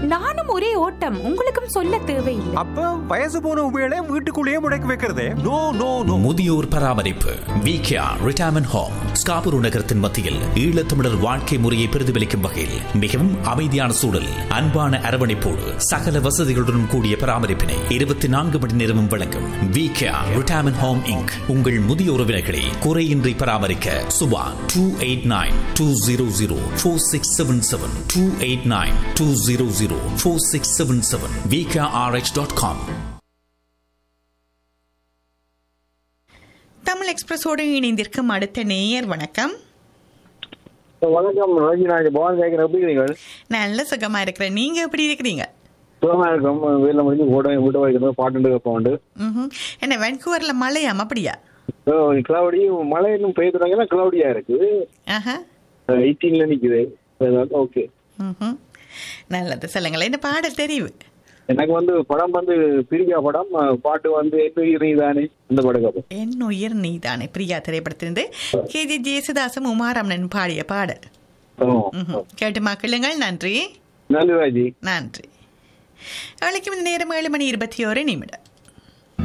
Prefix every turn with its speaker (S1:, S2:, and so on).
S1: நானும் ஒரே ஓட்டம் உங்களுக்கும் சொல்ல தேவையில்லை
S2: அப்ப வயசு போன உபயோக வீட்டுக்குள்ளேயே முடக்கி வைக்கிறதே நோ நோ நோ
S3: முதியோர் பராமரிப்பு விகேஆர் ரிட்டையர்மெண்ட் ஹோம் ஸ்காபூர் நகரத்தின் மத்தியில் ஈழத்தமிழர் வாழ்க்கை முறையை பிரதிபலிக்கும் வகையில் மிகவும் அமைதியான சூழல் அன்பான அரவணைப்போடு சகல வசதிகளுடன் கூடிய பராமரிப்பினை இருபத்தி நான்கு மணி நேரமும் வழங்கும் விகேஆர் ரிட்டையர்மெண்ட் ஹோம் இங்க் உங்கள் முதிய உறவினர்களை குறையின்றி பராமரிக்க Subha two eight nine two zero zero four six seven seven two eight nine two zero zero four six seven seven V K R H dot com
S4: Tamil எக்ஸ்பிரஸோடு இணைந்திருக்கும் அடுத்த நேயர் வணக்கம்
S5: வணக்கம் ரஜினாஜ் பவன் கேட்குற எப்படி இருக்கீங்க
S4: நல்ல சுகமா இருக்கிறேன் நீங்க எப்படி இருக்கிறீங்க
S5: சுகமா இருக்கோம் வீட்டில் முடிஞ்சு கூட வீட்டை வைக்கணும் பாட்டு வைப்போம்
S4: ம்ஹும். என்ன வென்கூவர்ல மழையாம் அப்படியா
S5: கிளவுடி மழை இன்னும் பெய்துறாங்கன்னா கிளவுடியா இருக்கு
S4: ஆஹா
S5: எயிட்டீன்ல நிக்குது ஓகே
S4: ம்ஹும். நல்லது சொல்லுங்களேன் என்ன பாடல் தெரிவு
S5: எனக்கு வந்து படம் வந்து பிரியா படம் பாட்டு வந்து என்ன தானே அந்த படம் கேட்போம்
S4: என் உயிர் நீதானே பிரியா திரைப்படத்திலிருந்து கே ஜே ஜேசுதாசம் உமாரமணன் பாடிய பாடல் ம்ஹும். கேட்டு மக்களுங்கள் நன்றி
S5: நன்றி ராஜி
S4: நன்றி அவளுக்கு இந்த நேரம் ஏழு மணி இருபத்தி ஒரு நிமிடம்